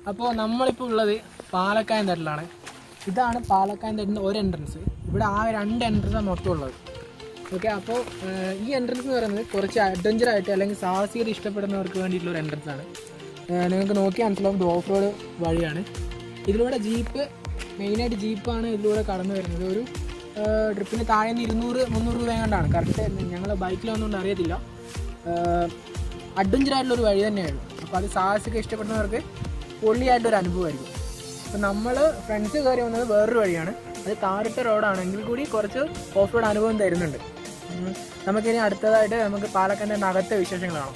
അപ്പോൾ നമ്മളിപ്പോൾ ഉള്ളത് പാലക്കായൻ തട്ടിലാണ് ഇതാണ് പാലക്കായൻ തട്ടിൻ്റെ ഒരു എൻട്രൻസ് ഇവിടെ ആ രണ്ട് എൻട്രൻസാണ് മൊത്തം ഉള്ളത് ഓക്കെ അപ്പോൾ ഈ എൻട്രൻസ് എന്ന് പറയുന്നത് കുറച്ച് അഡ്വഞ്ചർ ആയിട്ട് അല്ലെങ്കിൽ സാഹസികത ഇഷ്ടപ്പെടുന്നവർക്ക് വേണ്ടിയിട്ടുള്ള ഒരു എൻട്രൻസ് ആണ് ഏഹ് നിങ്ങൾക്ക് നോക്കി മനസ്സിലാവും ഇത് ഓഫ് റോഡ് വഴിയാണ് ഇതിലൂടെ ജീപ്പ് മെയിനായിട്ട് ജീപ്പാണ് ഇതിലൂടെ കടന്നു വരുന്നത് ഒരു ട്രിപ്പിന് താഴെ നിന്ന് ഇരുന്നൂറ് മുന്നൂറ് രൂപ എങ്ങാണ്ടാണ് കറക്റ്റ് ഞങ്ങൾ ബൈക്കിൽ വന്നുകൊണ്ട് അറിയത്തില്ല അഡ്വഞ്ചർ ആയിട്ടുള്ള ഒരു വഴി തന്നെയാണ് അപ്പോൾ അത് സാഹസിക ഇഷ്ടപ്പെടുന്നവർക്ക് പൊള്ളിയായിട്ടൊരു അനുഭവമായിരിക്കും അപ്പോൾ നമ്മൾ ഫ്രണ്ട്സ് കയറി വന്നത് വേറൊരു വഴിയാണ് അത് താറിട്ട റോഡാണെങ്കിൽ കൂടി കുറച്ച് ഓഫ് റോഡ് അനുഭവം തരുന്നുണ്ട് ഉം. നമുക്കിനി അടുത്തതായിട്ട് നമുക്ക് പാലക്കാൻ്റെ നഗത്തെ വിശേഷങ്ങൾ കാണാം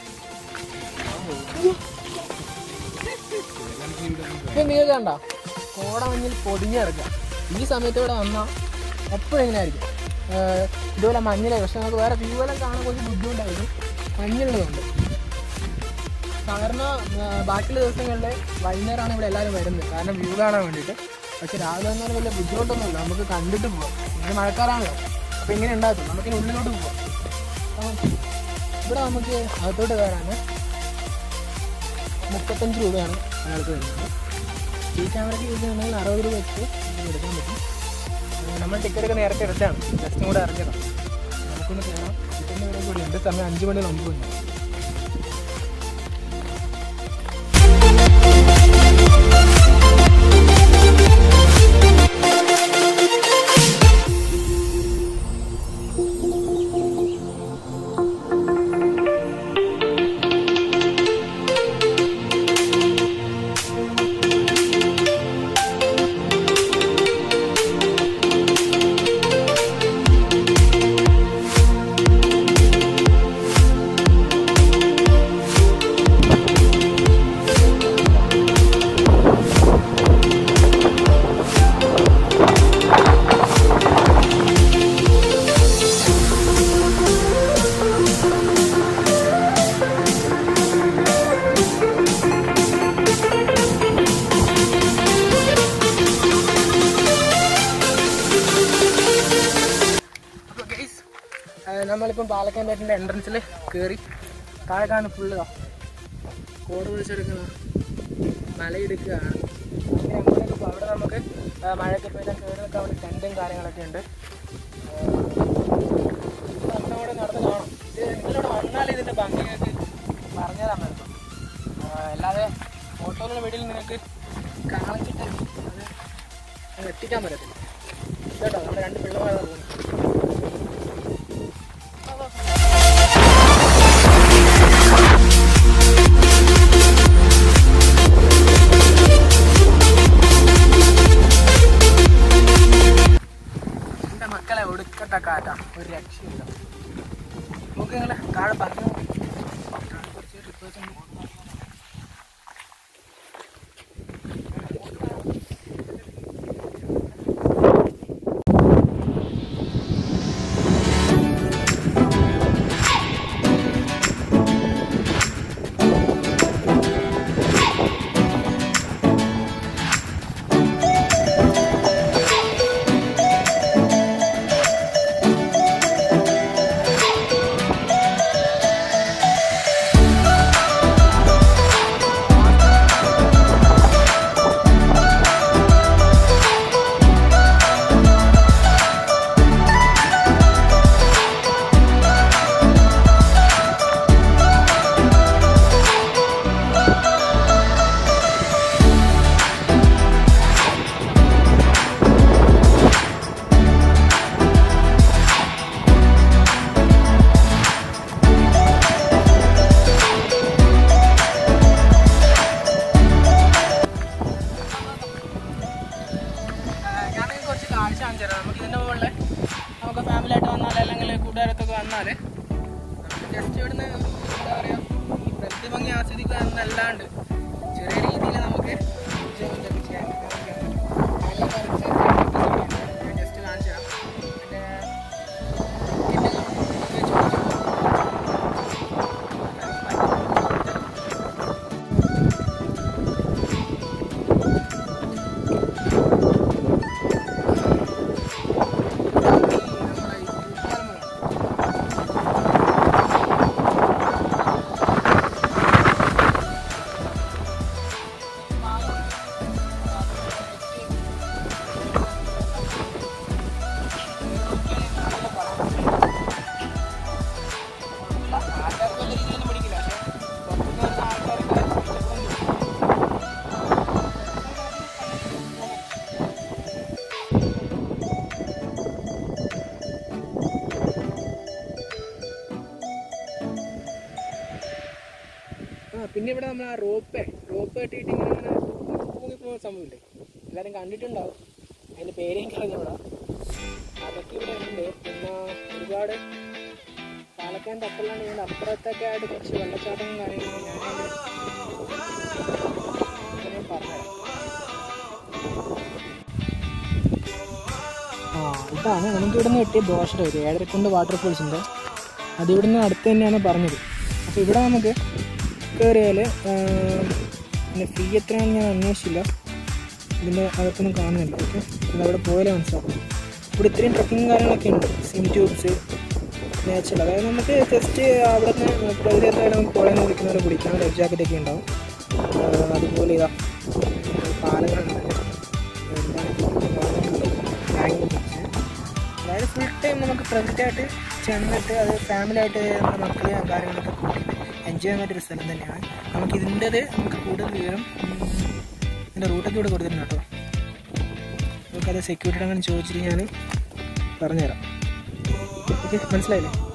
ഇപ്പം നിങ്ങൾക്ക് കണ്ട കോടമഞ്ഞിൽ പൊടിഞ്ഞിറക്കുക ഈ സമയത്ത് ഇവിടെ വന്നാൽ എപ്പോഴും ഇങ്ങനെ ആയിരിക്കും ഏഹ് ഇതുപോലെ മഞ്ഞിലെ പക്ഷെ നമുക്ക് വേറെ വ്യൂ എല്ലാം കാണാൻ കുറച്ച് ബുദ്ധിമുട്ടായിരിക്കും മഞ്ഞുള്ളതുകൊണ്ട് സാധാരണ ആ, ബാക്കിയുള്ള ദിവസങ്ങളിൽ വൈകുന്നേരമാണ് ഇവിടെ എല്ലാവരും വരുന്നത് കാരണം വ്യൂ കാണാൻ വേണ്ടിയിട്ട് പക്ഷെ രാവിലെ വന്നാൽ വലിയ ബുദ്ധിമുട്ടൊന്നുമില്ല നമുക്ക് കണ്ടിട്ട് പോവാം ഇങ്ങനെ മഴക്കാറാണല്ലോ അപ്പോൾ ഇങ്ങനെ ഉണ്ടാകും നമുക്കിനി ഉള്ളിലോട്ട് പോവാം അപ്പം ഇവിടെ നമുക്ക് അകത്തോട്ട് കയറാൻ മുപ്പത്തഞ്ച് രൂപയാണ് ഒരാൾക്ക് വരുന്നത് ഈ ക്യാമറയ്ക്ക് യൂസ് ചെയ്യണമെങ്കിൽ അറുപത് രൂപ വെച്ച് നമുക്ക് എടുക്കാൻ പറ്റും ആ, നമ്മൾ ടിക്കറ്റ് ഒക്കെ നേരത്തെ എടുത്താണ് ജസ്റ്റും കൂടെ ഇറങ്ങിയതാണ് നമുക്കൊന്ന് കയറാം ടിക്കറ്റിന് വില കൂടി ഉണ്ട് സമയം അഞ്ച് മണി മുമ്പ് ഉണ്ട് അപ്പോൾ ഗൈസ് നമ്മളിപ്പം പാലക്കാട് ബേറ്റിൻ്റെ എൻട്രൻസിൽ കയറി താഴെ കാണുന്ന ഫുള്ള് കോട് പിടിച്ചെടുക്കുന്ന മലയിടുക്കുകയാണ് അങ്ങനെ അങ്ങോട്ടേക്ക് പോകും. അവിടെ നമുക്ക് ആ, മഴയൊക്കെ പെയ്താൽ കയറി നിൽക്കാൻ വേണ്ടി ടെൻറ്റും കാര്യങ്ങളൊക്കെ ഉണ്ട് നമ്മളവിടെ നടന്ന് കാണാം ഇത് ഇതിലൂടെ വന്നാൽ ഇതിൻ്റെ ഭംഗിയൊക്കെ പറഞ്ഞു തരാൻ പറ്റും അല്ലാതെ ഫോട്ടോയിലുള്ള വീട്ടിൽ നിങ്ങൾക്ക് കാണിച്ചിട്ട് അത് അങ്ങ് എത്തിക്കാൻ പറ്റത്തില്ല കേട്ടോ നമ്മുടെ രണ്ട് പിള്ളേരാണ് പോകുന്നത് എൻ്റെ മക്കളെ ഒടുക്കട്ട കാറ്റാ ഒരു രക്ഷയില്ല നമുക്ക് നിങ്ങളെ താഴെ പറഞ്ഞു കുറച്ച് റിപ്പേഴ്സ് റോപ്പ് റോപ്പ് കെട്ടിയിട്ട് ഇങ്ങനെ ഇങ്ങനെ തൂങ്ങി പോകുന്ന സംഭവമില്ലേ എല്ലാവരും കണ്ടിട്ടുണ്ടാവും അതിൻ്റെ പേര് എനിക്ക് അറിഞ്ഞൂടാ അതൊക്കെ ഇവിടെ ഉണ്ട് പിന്നെ ഒരുപാട് പാലക്കാൻ തപ്പലാണ് ഇതിൻ്റെ അപ്പുറത്തൊക്കെ ആയിട്ട് കുറച്ച് വെള്ളച്ചാട്ടവും കാര്യങ്ങളും ഞാൻ ഞാൻ പറഞ്ഞുതരാം ആ ഇതാണ് നമുക്ക് ഇവിടുന്ന് കിട്ടിയ ബ്രോഷർ ഒരു ഏഴരക്കുണ്ട് വാട്ടർഫോൾസ് ഉണ്ട് അത് ഇവിടുന്ന് അടുത്ത് തന്നെയാണ് പറഞ്ഞത് അപ്പോൾ ഇവിടെ നമുക്ക് കയറിയാൽ പിന്നെ ഫീ എത്രയാണെന്ന് ഞാൻ അന്വേഷിച്ചില്ല ഇതിൻ്റെ അകത്തൊന്നും കാണുന്നില്ല ഓക്കെ അത് അവിടെ പോയാലേ മനസ്സിലാവും ഇവിടെ ഇത്രയും ട്രക്കിങ് കാര്യങ്ങളൊക്കെ ഉണ്ട് സിം ട്യൂബ്സ് നാച്ചുറൽ അതായത് നമുക്ക് ജസ്റ്റ് അവിടെ നിന്ന് പ്രകൃതിയായിട്ട് നമുക്ക് പുഴയിൽ നിന്ന് കുടിക്കുന്നവരെ കുടിക്കാം ലൈഫ് ജാക്കറ്റൊക്കെ ഉണ്ടാവും ആ, അതുപോലെ ഇതാ പാലങ്ങളുണ്ട് എന്താണ് ഹാങ്ങിങ് ബീച്ച് അതായത് ഫുൾ ടൈം നമുക്ക് പ്രകൃതിയായിട്ട് ചെന്നിട്ട് അത് ഫാമിലിയായിട്ട് നമ്മുടെ മക്കളെ കാര്യങ്ങളൊക്കെ കൂട്ടി എൻജോയ് ചെയ്യാൻ പറ്റിയൊരു സ്ഥലം തന്നെയാണ് നമുക്ക് ഇതിൻ്റെത് നമുക്ക് കൂടുതൽ വിവരം ഉം, ഇതിൻ്റെ റൂട്ടൊക്കെ ഇവിടെ കൊടുത്തിട്ടുണ്ട് കേട്ടോ നമുക്കത് സെക്യൂരിറ്റി അങ്ങനെ ചോദിച്ചിട്ട് ഞാൻ പറഞ്ഞുതരാം ഓക്കെ മനസ്സിലായില്ലേ